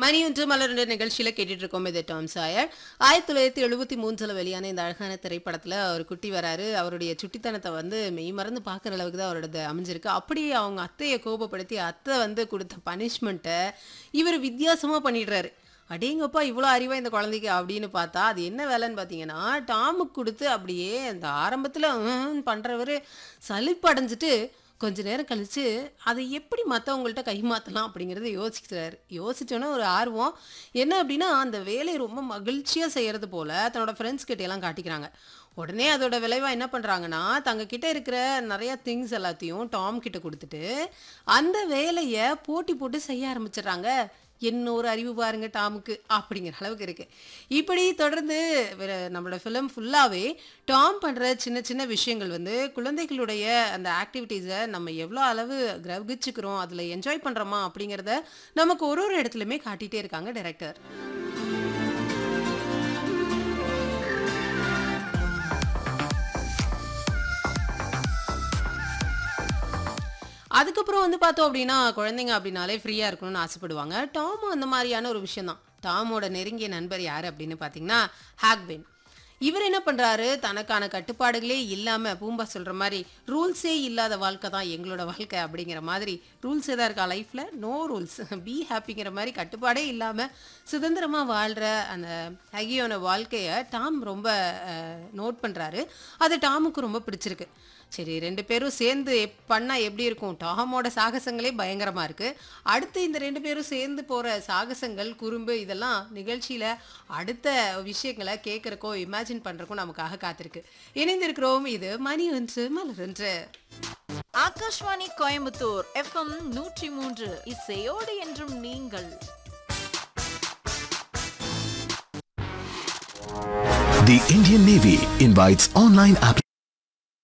மணி ஒன்று மலருண்ட நிகழ்ச்சியில் கேட்டுட்டு இருக்கோம் இது டாம் சாயர் ஆயிரத்தி தொள்ளாயிரத்தி எழுபத்தி மூன்றில் வெளியான இந்த அழகான திரைப்படத்தில் ஒரு குட்டி வராரு அவருடைய சுட்டித்தனத்தை வந்து மெய் மறந்து பார்க்குற அளவுக்கு தான் அவரோடது அமைஞ்சிருக்கு அப்படியே அவங்க அத்தையை கோபப்படுத்தி அத்தை வந்து கொடுத்த பனிஷ்மெண்ட்டை இவர் வித்தியாசமாக பண்ணிடுறாரு அடேங்கப்பா இவ்வளோ அறிவா இந்த குழந்தைக்கு அப்படின்னு பார்த்தா அது என்ன வேலைன்னு பார்த்தீங்கன்னா டாமுக்கு கொடுத்து அப்படியே அந்த ஆரம்பத்தில் பண்ணுறவர் சலிப்படைஞ்சிட்டு கொஞ்ச நேரம் கழிச்சு அதை எப்படி மற்றவங்கள்ட்ட கைமாற்றலாம் அப்படிங்கிறத யோசிக்கிறாரு யோசிச்சோன்னே ஒரு ஆர்வம் என்ன அப்படின்னா அந்த வேலையை ரொம்ப மகிழ்ச்சியாக செய்கிறது போல் தன்னோட ஃப்ரெண்ட்ஸ் கிட்ட எல்லாம் காட்டிக்கிறாங்க உடனே அதோட விளைவாக என்ன பண்ணுறாங்கன்னா தங்க கிட்ட இருக்கிற நிறைய திங்ஸ் எல்லாத்தையும் டாம் கிட்ட கொடுத்துட்டு அந்த வேலையை போட்டி போட்டு செய்ய ஆரம்பிச்சிடுறாங்க என்ன ஒரு அறிவு பாருங்க டாமுக்கு அப்படிங்கிற அளவுக்கு இருக்கு இப்படி தொடர்ந்து வேற நம்மளோட ஃபிலிம் ஃபுல்லாகவே டாம் பண்ணுற சின்ன சின்ன விஷயங்கள் வந்து குழந்தைகளுடைய அந்த ஆக்டிவிட்டீஸை நம்ம எவ்வளோ அளவு கிரகிச்சுக்கிறோம் அதில் என்ஜாய் பண்ணுறோமா அப்படிங்கிறத நமக்கு ஒரு ஒரு இடத்துலையுமே காட்டிகிட்டே இருக்காங்க டைரக்டர் அதுக்கப்புறம் வந்து பார்த்தோம் அப்படின்னா குழந்தைங்க அப்படின்னாலே ஃப்ரீயாக இருக்கணும்னு ஆசைப்படுவாங்க டாமும் அந்த மாதிரியான ஒரு விஷயம் தான் டாமோட நெருங்கிய நண்பர் யார் அப்படின்னு பார்த்தீங்கன்னா ஹாக்பென் இவர் என்ன பண்ணுறாரு தனக்கான கட்டுப்பாடுகளே இல்லாமல் பூம்பா சொல்கிற மாதிரி ரூல்ஸே இல்லாத வாழ்க்கை தான் எங்களோட வாழ்க்கை அப்படிங்கிற மாதிரி ரூல்ஸ் எதாவது இருக்கா லைஃப்பில் நோ ரூல்ஸ் பி ஹாப்பிங்கிற மாதிரி கட்டுப்பாடே இல்லாமல் சுதந்திரமாக வாழ்கிற அந்த ஹகியோன வாழ்க்கையை டாம் ரொம்ப நோட் பண்ணுறாரு அது டாமுக்கு ரொம்ப பிடிச்சிருக்கு சரி ரெண்டு பேரும் சேர்ந்து எப்- பண்ணா எப்படி இருக்கும் டாமோட சாகசங்களே பயங்கரமா இருக்கு அடுத்து இந்த ரெண்டு பேரும் சேர்ந்து போற சாகசங்கள் குறும்பு இதெல்லாம் நிகழ்ச்சியில அடுத்த விஷயங்களை கேட்கறக்கோ இமேஜின் பண்றக்கோ நமக்காக காத்திருக்கு இணைந்திருக்கிறோம் இது மணி ஒன்று மலர் ஒன்று ஆகாஷ்வாணி கோயம்புத்தூர் எஃப்எம் நூற்றி மூன்று இசையோடு என்றும் நீங்கள் The Indian Navy invites online applications